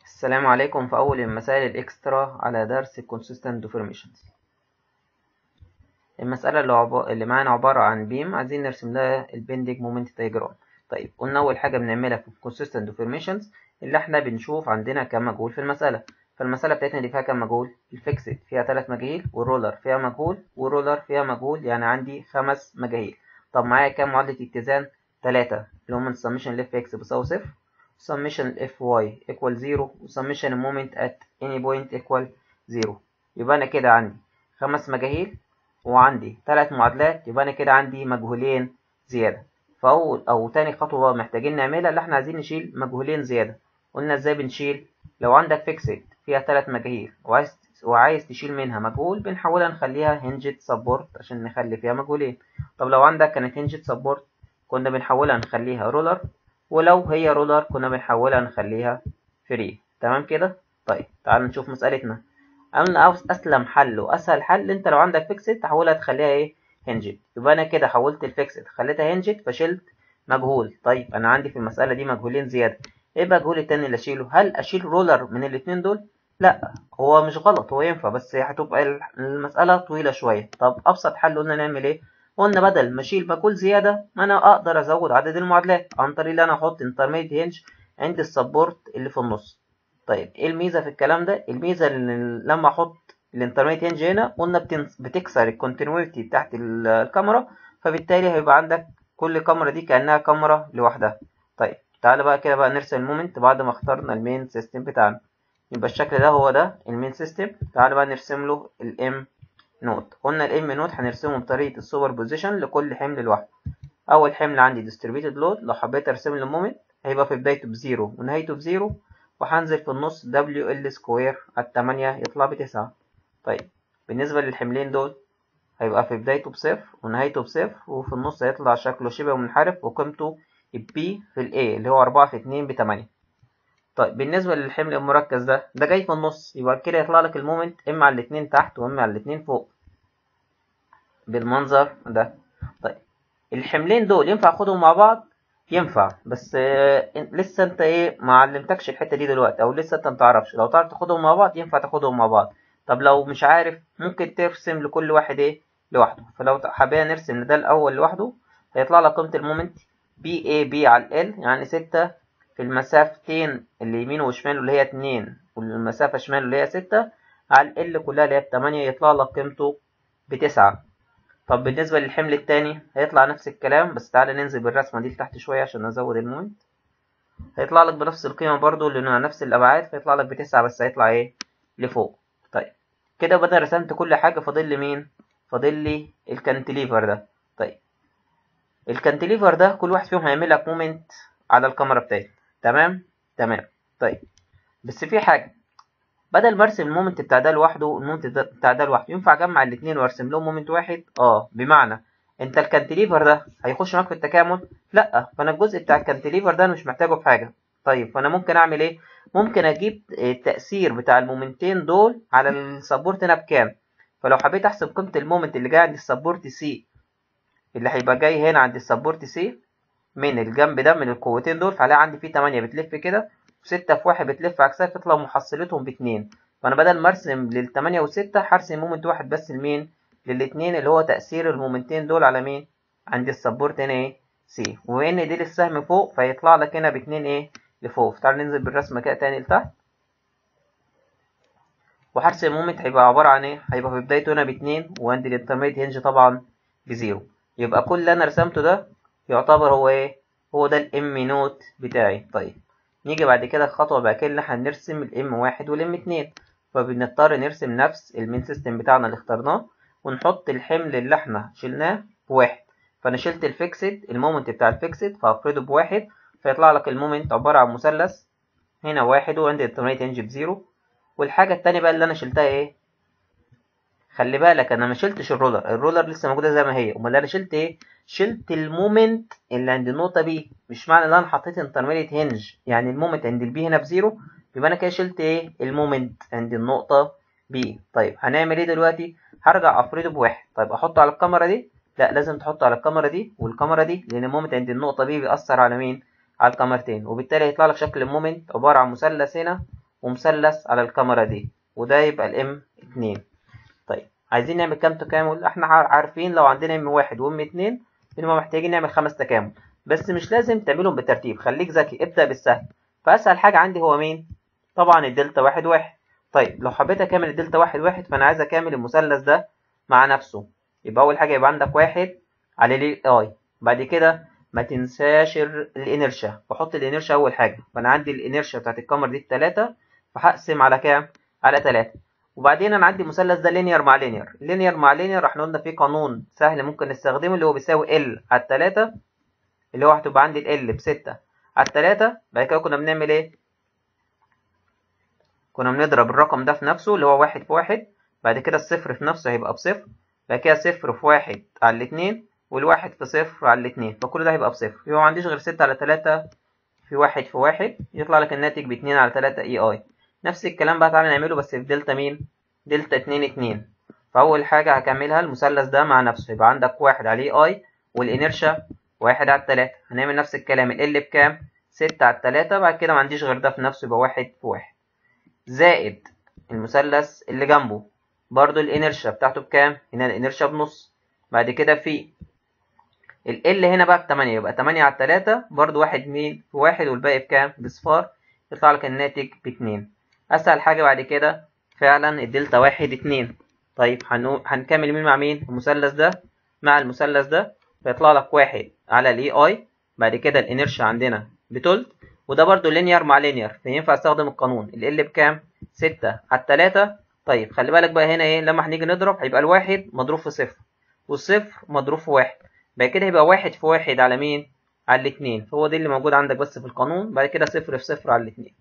السلام عليكم في أول المسائل الإكسترا على درس Consistent Deformations المسألة اللي, عب... اللي معانا عبارة عن بيم عايزين نرسم لها البندنج مومنت دايجرام طيب قلنا أول حاجة بنعملها في Consistent Deformations اللي احنا بنشوف عندنا كام مجهول في المسألة فالمسألة بتاعتنا دي فيها كام مجهول الفيكسد فيها تلات مجاهيل والرولر فيها مجهول والرولر فيها مجهول يعني عندي خمس مجاهيل طب معايا كام معادلة اتزان تلاتة اللي هم السمشن لف اكس بيساوي صفر summation fy equal 0 و summation moment at any point equal 0 يبقى أنا كده عندي خمس مجاهيل وعندي ثلاث معادلات يبقى أنا كده عندي مجهولين زيادة فأول أو تاني خطوة محتاجين نعملها اللي احنا عايزين نشيل مجهولين زيادة قلنا ازاي بنشيل لو عندك فيكسد فيها ثلاث مجاهيل وعايز وعايز تشيل منها مجهول بنحاولها نخليها هنجد سبورت عشان نخلي فيها مجهولين طب لو عندك كانت هنجد سبورت كنا بنحولها نخليها رولر ولو هي رولر كنا بنحولها نخليها فري تمام كده طيب تعال نشوف مسألتنا قلنا اسلم حل واسهل حل انت لو عندك فيكسد تحولها تخليها ايه هنجد يبقى انا كده حولت الفيكسد خليتها هنجد فشلت مجهول طيب انا عندي في المسألة دي مجهولين زيادة ايه المجهول التاني اللي اشيله هل اشيل رولر من الاتنين دول لا هو مش غلط هو ينفع بس هتبقى المسألة طويلة شوية طب ابسط حل قلنا نعمل ايه قلنا بدل ما اشيل مجهول زيادة انا اقدر ازود عدد المعادلات عن طريق ان انا احط انترميد هنج عند السبورت اللي في النص طيب ايه الميزة في الكلام ده الميزة ان لما احط الانترميد هنج هنا قلنا بتكسر الكونتينيوتي بتاعت الكاميرا فبالتالي هيبقى عندك كل كاميرا دي كأنها كاميرا لوحدها طيب تعالى بقى كده بقى نرسم المومنت بعد ما اخترنا المين سيستم بتاعنا يبقى الشكل ده هو ده المين سيستم تعالى بقى نرسم له الام نوت قلنا الام نوت هنرسمه بطريقه السوبر بوزيشن لكل حمل لوحده اول حمل عندي ديستريبيوتد لود لو حبيت ارسم له المومنت هيبقى في بدايته بزيرو ونهايته بزيرو وهنزل في النص دبليو ال سكوير على التمانية يطلع بتسعة طيب بالنسبة للحملين دول هيبقى في بدايته بصفر ونهايته بصفر وفي النص هيطلع شكله شبه منحرف وقيمته البي في الاي اللي هو أربعة في اتنين بتمانية طيب بالنسبة للحمل المركز ده ده جاي في النص يبقى كده يطلع لك المومنت اما على الاتنين تحت واما على الاتنين فوق بالمنظر ده طيب الحملين دول ينفع اخدهم مع بعض ينفع بس آه لسه انت ايه ما علمتكش الحته دي دلوقتي او لسه انت متعرفش لو تعرف تاخدهم مع بعض ينفع تاخدهم مع بعض طب لو مش عارف ممكن ترسم لكل واحد ايه لوحده فلو حابين نرسم ده الاول لوحده هيطلع لك قيمه المومنت بي اي بي على ال يعني ستة في المسافتين اللي يمين وشمال اللي هي اتنين والمسافة شمال اللي هي ستة على ال كلها اللي هي بتمانية يطلع لك قيمته بتسعة طب بالنسبة للحمل التاني هيطلع نفس الكلام بس تعالى ننزل بالرسمة دي لتحت شوية عشان نزود المومنت هيطلع لك بنفس القيمة برضو لأنها نفس الأبعاد فيطلع لك بتسعة بس هيطلع ايه لفوق طيب كده بدأ رسمت كل حاجة فاضل لي مين فاضل لي الكانتليفر ده طيب الكانتليفر ده كل واحد فيهم هيعمل لك مومنت على الكاميرا بتاعتي تمام تمام طيب بس في حاجه بدل ما ارسم المومنت بتاع ده لوحده والمومنت بتاع ده لوحده ينفع اجمع الاثنين وارسم لهم مومنت واحد اه بمعنى انت الكانتليفر ده هيخش معاك في التكامل لا فانا الجزء بتاع الكانتليفر ده انا مش محتاجه في حاجه طيب فانا ممكن اعمل ايه ممكن اجيب التاثير بتاع المومنتين دول على السبورت هنا بكام فلو حبيت احسب قيمه المومنت اللي جاي عند السبورت سي اللي هيبقى جاي هنا عند السبورت سي من الجنب ده من القوتين دول فهلاقي عندي فيه 8 بتلف كده وستة في واحد بتلف عكسها فتطلع محصلتهم باتنين فأنا بدل ما أرسم للتمانية وستة هرسم مومنت واحد بس لمين؟ للاتنين اللي هو تأثير المومنتين دول على مين؟ عند السبورت هنا ايه؟ سي وبما إن دي للسهم فوق فيطلع لك هنا باتنين ايه؟ لفوق فتعال ننزل بالرسمة كده تاني لتحت وهرسم مومنت هيبقى عبارة عن ايه؟ هيبقى في بدايته هنا باتنين وعند الانترميد هنج طبعا بزيرو يبقى كل اللي أنا رسمته ده يعتبر هو ايه هو ده الام نوت بتاعي طيب نيجي بعد كده الخطوه بعد كده اللي احنا هنرسم الام واحد والام اتنين فبنضطر نرسم نفس المين سيستم بتاعنا اللي اخترناه ونحط الحمل اللي احنا شلناه بواحد فانا شلت الفيكسد المومنت بتاع الفيكسد فهفرده بواحد فيطلع لك المومنت عباره عن مثلث هنا واحد وعند التمريت هنج بزيرو والحاجه التانية بقى اللي انا شلتها ايه خلي بالك انا ما شلتش الرولر الرولر لسه موجوده زي ما هي امال انا شلت ايه شلت المومنت اللي عند النقطه بي مش معنى ان انا حطيت انترميديت هنج يعني المومنت عند البي هنا بزيرو يبقى انا كده شلت ايه المومنت عند النقطه بي طيب هنعمل ايه دلوقتي هرجع افرده بواحد طيب احطه على الكاميرا دي لا لازم تحطه على الكاميرا دي والكاميرا دي لان المومنت عند النقطه بي بيأثر على مين على الكاميرتين وبالتالي هيطلع لك شكل المومنت عباره عن مثلث هنا ومثلث على الكاميرا دي وده يبقى الام اتنين طيب عايزين نعمل كام تكامل احنا عارفين لو عندنا ام واحد وام اتنين بنبقى محتاجين نعمل خمس تكامل بس مش لازم تعملهم بالترتيب خليك ذكي ابدأ بالسهل فأسهل حاجة عندي هو مين؟ طبعا الدلتا واحد واحد طيب لو حبيت أكمل الدلتا واحد واحد فأنا عايز أكمل المثلث ده مع نفسه يبقى أول حاجة يبقى عندك واحد على لي اي بعد كده ما تنساش الانرشا بحط الانرشا أول حاجة فأنا عندي الانرشا بتاعت الكاميرا دي التلاتة فهقسم على كام؟ على تلاتة وبعدين انا عندي المثلث ده لينير مع لينير لينير مع لينير احنا قلنا في قانون سهل ممكن نستخدمه اللي هو بيساوي ال على التلاتة اللي هو هتبقى عندي ال بستة على التلاتة بعد كده كنا بنعمل ايه كنا بنضرب الرقم ده في نفسه اللي هو واحد في واحد بعد كده الصفر في نفسه هيبقى بصفر بعد كده صفر في واحد على الاتنين والواحد في صفر على الاتنين فكل ده هيبقى بصفر يبقى معنديش غير ستة على تلاتة في واحد في واحد يطلع لك الناتج باتنين على تلاتة اي اي نفس الكلام بقى تعالى نعمله بس في دلتا مين دلتا اتنين اتنين فأول حاجة هكملها المثلث ده مع نفسه يبقى عندك واحد عليه اي والانرشا واحد على التلاتة هنعمل نفس الكلام ال بكام ستة على التلاتة بعد كده معنديش غير ده في نفسه يبقى واحد في واحد زائد المثلث اللي جنبه برضو الانرشا بتاعته بكام هنا الانرشا بنص بعد كده في ال ال هنا بقى بتمانية يبقى تمانية على التلاتة برضو واحد مين في واحد والباقي بكام بصفار يطلع لك الناتج باتنين أسهل حاجة بعد كده فعلا الدلتا واحد اتنين طيب هنو... هنكمل مين مع مين المثلث ده مع المثلث ده فيطلع لك واحد على الاي اي بعد كده الانرشا عندنا بتلت وده برضو لينير مع لينير فينفع استخدم القانون ال ال بكام ستة على التلاتة طيب خلي بالك بقى هنا ايه لما هنيجي نضرب هيبقى الواحد مضروب في صفر والصفر مضروب في واحد بعد كده هيبقى واحد في واحد على مين على الاتنين فهو ده اللي موجود عندك بس في القانون بعد كده صفر في صفر على الاتنين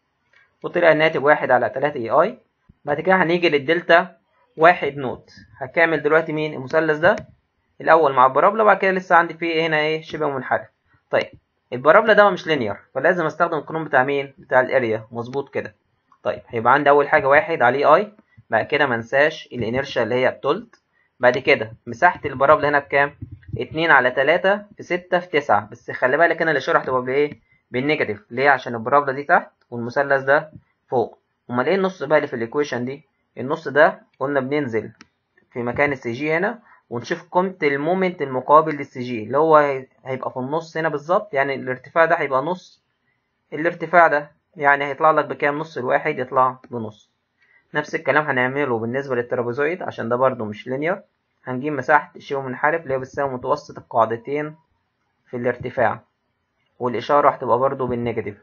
وطلع الناتج واحد على تلاتة اي اي بعد كده هنيجي للدلتا واحد نوت هكمل دلوقتي مين المثلث ده الاول مع البرابولا بعد كده لسه عندي فيه هنا ايه شبه منحرف طيب البرابولا ده مش لينير فلازم استخدم القانون بتاع مين بتاع الاريا مظبوط كده طيب هيبقى عندي اول حاجه واحد عليه اي بعد كده منساش الانرشا اللي هي بتلت بعد كده مساحه البرابولا هنا بكام اتنين على تلاتة في ستة في تسعة بس خلي بالك هنا الاشاره هتبقى بايه بالنيجاتيف ليه عشان البرابولا دي تحت والمثلث ده فوق امال ايه النص بقى اللي في الايكويشن دي النص ده قلنا بننزل في مكان السي جي هنا ونشوف قيمة المومنت المقابل للسي جي اللي هو هيبقى في النص هنا بالظبط يعني الارتفاع ده هيبقى نص الارتفاع ده يعني هيطلع لك بكام نص الواحد يطلع بنص نفس الكلام هنعمله بالنسبة للترابيزويد عشان ده برضو مش لينير هنجيب مساحة الشبه منحرف اللي هي بتساوي متوسط القاعدتين في الارتفاع والإشارة هتبقى برضو بالنيجاتيف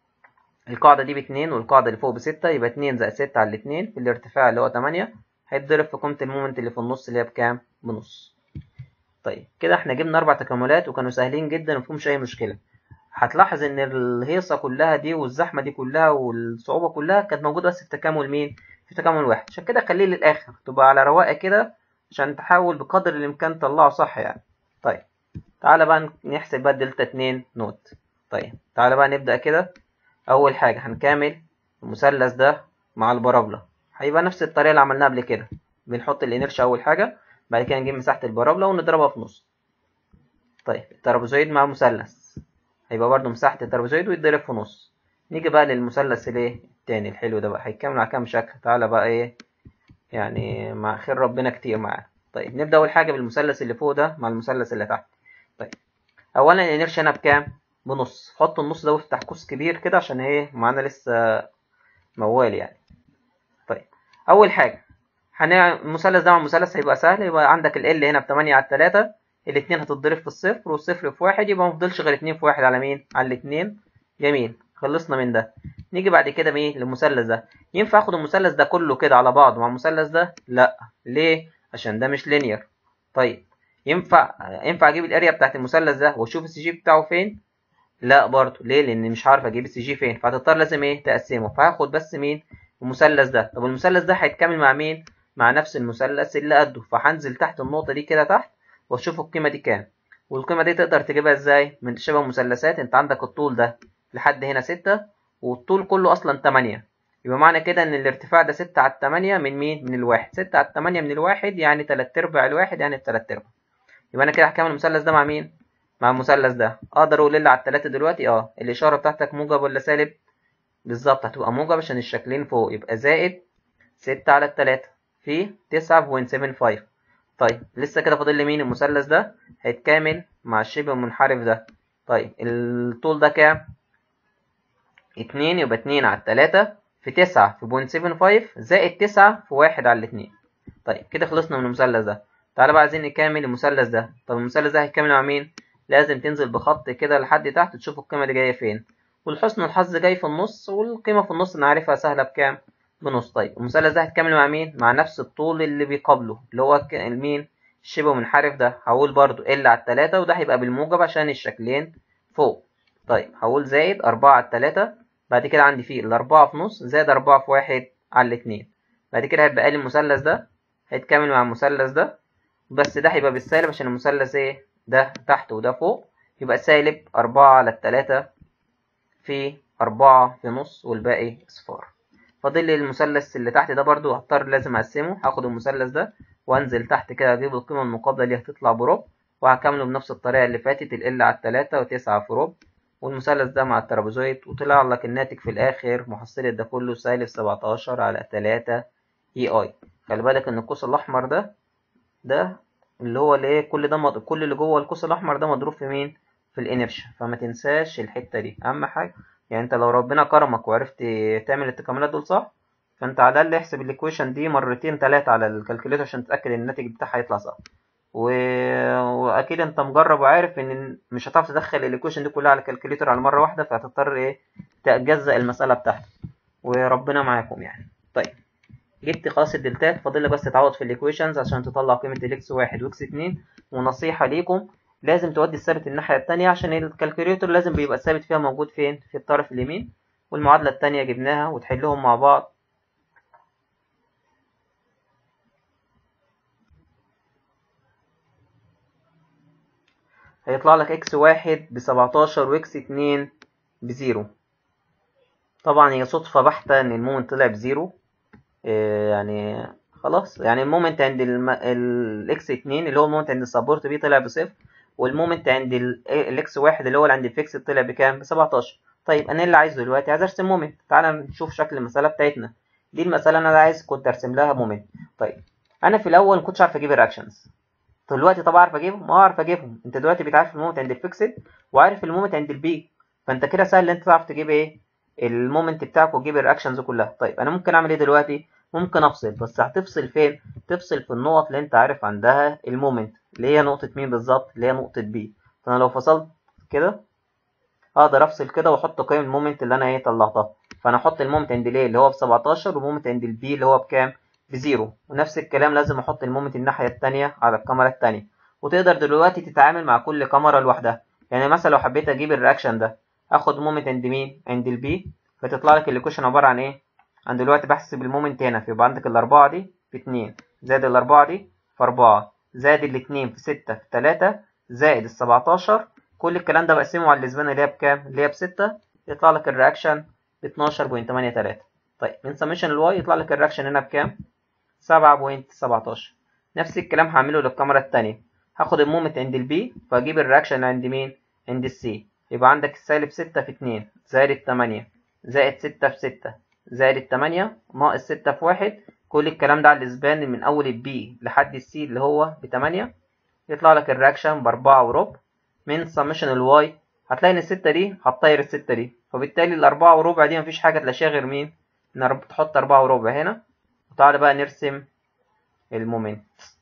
القاعدة دي باتنين والقاعدة اللي فوق بستة يبقى اتنين زائد ستة على الاتنين في الارتفاع اللي هو تمانية هيتضرب في قيمة المومنت اللي في النص اللي هي بكام؟ بنص. طيب كده احنا جبنا أربع تكاملات وكانوا سهلين جدا ومفيهمش أي مشكلة. هتلاحظ إن الهيصة كلها دي والزحمة دي كلها والصعوبة كلها كانت موجودة بس في تكامل مين؟ في تكامل واحد، عشان كده خليه للآخر تبقى على رواقة كده عشان تحاول بقدر الإمكان تطلعه صح يعني. طيب تعالى بقى نحسب بقى دلتا اتنين نوت. طيب تعالى بقى نبدأ كده أول حاجة هنكامل المثلث ده مع البرابولا هيبقى نفس الطريقة اللي عملناها قبل كده بنحط الانرشا أول حاجة بعد كده نجيب مساحة البرابولا ونضربها في نص طيب الترابيزويد مع مثلث هيبقى برضو مساحة الترابيزويد ويتضرب في نص نيجي بقى للمثلث الايه التاني الحلو ده بقى هيكمل على كام شكل تعالى بقى ايه يعني مع خير ربنا كتير معانا طيب نبدأ أول حاجة بالمثلث اللي فوق ده مع المثلث اللي تحت طيب أولا الانرشا هنا بكام؟ بنص حط النص ده وافتح قوس كبير كده عشان ايه معانا لسه موال يعني طيب اول حاجه هنعمل المثلث ده مع المثلث هيبقى سهل يبقى عندك ال هنا بتمانية على التلاتة الاتنين هتتضرب في الصفر والصفر في واحد يبقى مفضلش غير اتنين في واحد على مين على الاتنين جميل خلصنا من ده نيجي بعد كده مين للمثلث ده ينفع اخد المثلث ده كله كده على بعضه مع المثلث ده لا ليه عشان ده مش لينير طيب ينفع ينفع اجيب الاريا بتاعت المثلث ده واشوف السي جي بتاعه فين لا برضه ليه لان مش عارف اجيب السي جي فين فهتضطر لازم ايه تقسمه فهاخد بس مين المثلث ده طب المثلث ده هيتكامل مع مين مع نفس المثلث اللي قده فهنزل تحت النقطه دي كده تحت واشوف القيمه دي كام والقيمه دي تقدر تجيبها ازاي من شبه مثلثات انت عندك الطول ده لحد هنا ستة والطول كله اصلا تمانية يبقى معنى كده ان الارتفاع ده ستة على التمانية من مين من الواحد ستة على التمانية من الواحد يعني تلات ارباع الواحد يعني بتلات ارباع يبقى انا كده هكمل المثلث ده مع مين مع المثلث ده اقدر اقول اللي على التلاتة دلوقتي اه الاشاره بتاعتك موجب ولا سالب بالظبط هتبقى موجب عشان الشكلين فوق يبقى زائد ستة على التلاتة في تسعة بوينت سفن فايف طيب لسه كده فاضل لي مين المثلث ده هيتكامل مع الشبه المنحرف ده طيب الطول ده كام اتنين يبقى اتنين على التلاتة في تسعة في بوينت سفن فايف زائد تسعة في واحد على الاتنين طيب كده خلصنا من المثلث ده تعالى بقى عايزين نكمل المثلث ده طب المثلث ده هيكمل مع مين لازم تنزل بخط كده لحد تحت تشوف القيمة دي جاية فين والحسن الحظ جاي في النص والقيمة في النص نعرفها سهلة بكام بنص طيب المثلث ده هيتكمل مع مين مع نفس الطول اللي بيقابله اللي هو مين الشبه منحرف ده هقول برضو ال على التلاتة وده هيبقى بالموجب عشان الشكلين فوق طيب هقول زائد أربعة على التلاتة بعد كده عندي فيه الأربعة في نص زائد أربعة في واحد على الاتنين بعد كده هيبقى لي المثلث ده هيتكمل مع المثلث ده بس ده هيبقى بالسالب عشان المثلث ايه ده تحت وده فوق يبقى سالب أربعة على التلاتة في أربعة في نص والباقي صفار فاضل لي المثلث اللي تحت ده برضو هضطر لازم أقسمه هاخد المثلث ده وأنزل تحت كده أجيب القيمة المقابلة اللي هتطلع بربع وهكمله بنفس الطريقة اللي فاتت ال على التلاتة وتسعة في ربع والمثلث ده مع الترابيزويد وطلع لك الناتج في الآخر محصلة ده كله سالب سبعتاشر على تلاتة اي اي خلي بالك إن القوس الأحمر ده ده اللي هو الايه كل ده مض... كل اللي جوه القوس الاحمر ده مضروب في مين في الانرشيا فما تنساش الحته دي اهم حاجه يعني انت لو ربنا كرمك وعرفت تعمل التكاملات دول صح فانت على الاقل احسب الايكويشن دي مرتين ثلاثه على الكالكوليتر عشان تتاكد ان الناتج بتاعها يطلع صح و... واكيد انت مجرب وعارف ان مش هتعرف تدخل الايكويشن دي كلها على الكالكوليتر على مره واحده فهتضطر ايه تجزأ المساله بتاعتك وربنا معاكم يعني طيب جبت خلاص الدلتات فاضل لي بس تعوض في الايكويشنز عشان تطلع قيمه الاكس واحد واكس اتنين ونصيحه ليكم لازم تودي الثابت الناحيه التانية عشان الكالكوليتر لازم بيبقى الثابت فيها موجود فين في الطرف اليمين والمعادله التانية جبناها وتحلهم مع بعض هيطلع لك اكس واحد بسبعتاشر واكس اتنين بزيرو طبعا هي صدفة بحتة ان المومنت طلع بزيرو يعني خلاص يعني المومنت عند الاكس 2 اللي هو المومنت عند السبورت بي طلع بصفر والمومنت عند الاكس 1 اللي هو اللي عند الفيكس طلع بكام ب 17 طيب انا اللي عايزه دلوقتي عايز ارسم مومنت تعالى نشوف شكل المساله بتاعتنا دي المساله انا عايز كنت ارسم لها مومنت طيب انا في الاول ما كنتش عارف اجيب الرياكشنز دلوقتي طبعا عارف اجيبهم اه عارف اجيبهم انت دلوقتي بتعرف المومنت عند الفيكسد وعارف المومنت عند البي فانت كده سهل ان انت تعرف تجيب ايه المومنت بتاعك وتجيب الرياكشنز كلها طيب انا ممكن اعمل ايه دلوقتي ممكن افصل بس هتفصل فين تفصل في النقط اللي انت عارف عندها المومنت اللي هي نقطة مين بالظبط اللي هي نقطة بي فانا لو فصلت كده اقدر افصل كده واحط قيم المومنت اللي انا ايه طلعتها فانا احط المومنت عند الايه اللي هو ب 17 والمومنت عند البي اللي هو بكام بزيرو ونفس الكلام لازم احط المومنت الناحية التانية على الكاميرا التانية وتقدر دلوقتي تتعامل مع كل كاميرا لوحدها يعني مثلا لو حبيت اجيب الرياكشن ده اخد مومنت عند مين عند البي فتطلع لك الايكويشن عبارة عن ايه انا دلوقتي بحسب المومنت هنا فيبقى عندك الأربعة دي في اتنين زائد الأربعة دي في أربعة زائد الاتنين في ستة في تلاتة زائد السبعتاشر كل الكلام ده بقسمه على الاسبان اللي هي بكام؟ اللي هي بستة يطلع لك الرياكشن باتناشر بوينت تمانية تلاتة طيب من سميشن الواي يطلع لك الرياكشن هنا بكام؟ سبعة بوينت سبعتاشر نفس الكلام هعمله للكاميرا التانية هاخد المومنت عند البي فاجيب الرياكشن عند مين؟ عند السي يبقى عندك السالب ستة في اتنين زائد التمانية زائد ستة في ستة زائد التمانية ناقص ستة في واحد كل الكلام ده على الاسبان من اول البي لحد السي اللي هو بتمانية يطلع لك الرياكشن بأربعة وربع من سمشن الواي هتلاقي ان الستة دي هتطير الستة دي فبالتالي الأربعة وربع دي مفيش حاجة تلاشيها غير مين؟ إن تحط أربعة وربع هنا وتعالى بقى نرسم المومنت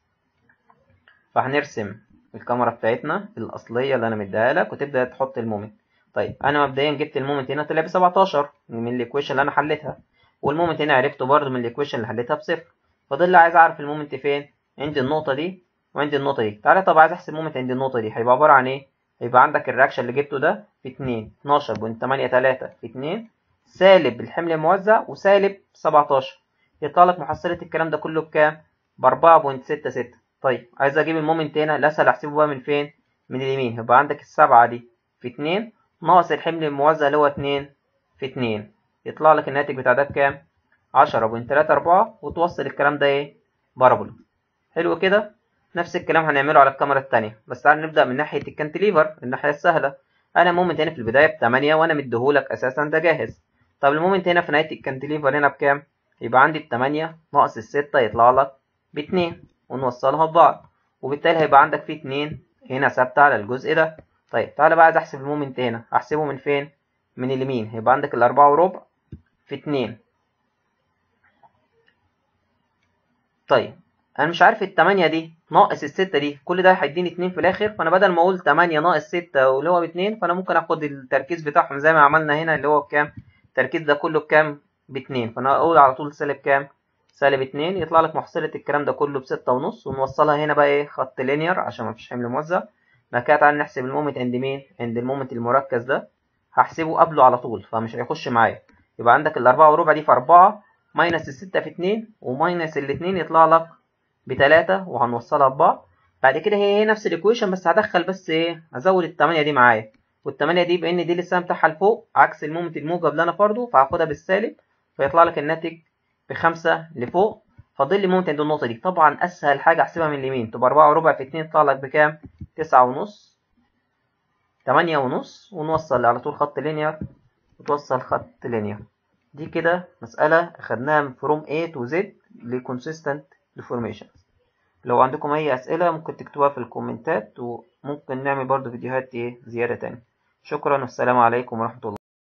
فهنرسم الكاميرا بتاعتنا الأصلية اللي أنا مديها لك وتبدأ تحط المومنت طيب أنا مبدئيا جبت المومنت هنا طلع بسبعتاشر من الإيكويشن اللي أنا حليتها والمومنت هنا عرفته برضه من الإيكويشن اللي حليتها بصفر فاضل لي عايز أعرف المومنت فين؟ عند النقطة دي وعند النقطة دي تعالى طب عايز أحسب المومنت عند النقطة دي هيبقى عبارة عن إيه؟ هيبقى عندك الرياكشن اللي جبته ده في اتنين اتناشر بوينت تمانية تلاتة في اتنين سالب الحمل الموزع وسالب سبعتاشر يطلع لك محصلة الكلام ده كله بكام؟ بأربعة بوينت ستة ستة طيب عايز أجيب المومنت هنا لا أسهل أحسبه بقى من فين؟ من اليمين يبقى عندك السبعة دي في اتنين ناقص الحمل الموزع اللي هو اتنين في اتنين يطلع لك الناتج بتاع ده بكام؟ عشرة بوينت تلاتة أربعة وتوصل الكلام ده إيه؟ بارابولا حلو كده؟ نفس الكلام هنعمله على الكاميرا التانية بس تعال نبدأ من ناحية الكانتليفر الناحية السهلة أنا مومنت هنا في البداية بتمانية وأنا مديهولك أساسا ده جاهز طب المومنت هنا في نهاية الكانتليفر هنا بكام؟ يبقى عندي التمانية ناقص الستة يطلع لك باتنين ونوصلها ببعض وبالتالي هيبقى عندك في اتنين هنا ثابتة على الجزء ده طيب تعالى بقى عايز احسب المومنت هنا هحسبه من فين؟ من اليمين هيبقى عندك الأربعة وربع في اتنين طيب انا مش عارف التمانية دي ناقص الستة دي كل ده هيديني اتنين في الاخر فانا بدل ما اقول تمانية ناقص ستة واللي هو باتنين فانا ممكن اخد التركيز بتاعهم زي ما عملنا هنا اللي هو بكام التركيز ده كله بكام باتنين فانا اقول على طول سالب كام سالب اتنين يطلع لك محصلة الكلام ده كله بستة ونص ونوصلها هنا بقى ايه خط لينير عشان مفيش حمل موزع بعد كده تعالى نحسب المومنت عند مين عند المومنت المركز ده هحسبه قبله على طول فمش هيخش معايا يبقى عندك الأربعة وربع دي في أربعة ماينس الستة في اتنين وماينس الاتنين يطلع لك بتلاتة وهنوصلها ببعض بعد كده هي هي نفس الإيكويشن بس هدخل بس إيه هزود التمانية دي معايا والتمانية دي بإن دي السهم بتاعها لفوق عكس المومنت الموجب اللي أنا فرضه فهاخدها بالسالب فيطلع لك الناتج بخمسة لفوق فاضل لي مومنت عند النقطة دي طبعا أسهل حاجة أحسبها من اليمين تبقى أربعة وربع في اتنين يطلع لك بكام؟ تسعة ونص تمانية ونص ونوصل على طول خط لينير وتوصل خط لينير دي كده مسألة أخدناها من فروم A to Z ل consistent deformations لو عندكم أي أسئلة ممكن تكتبوها في الكومنتات وممكن نعمل برضو فيديوهات إيه زيادة تاني شكرا والسلام عليكم ورحمة الله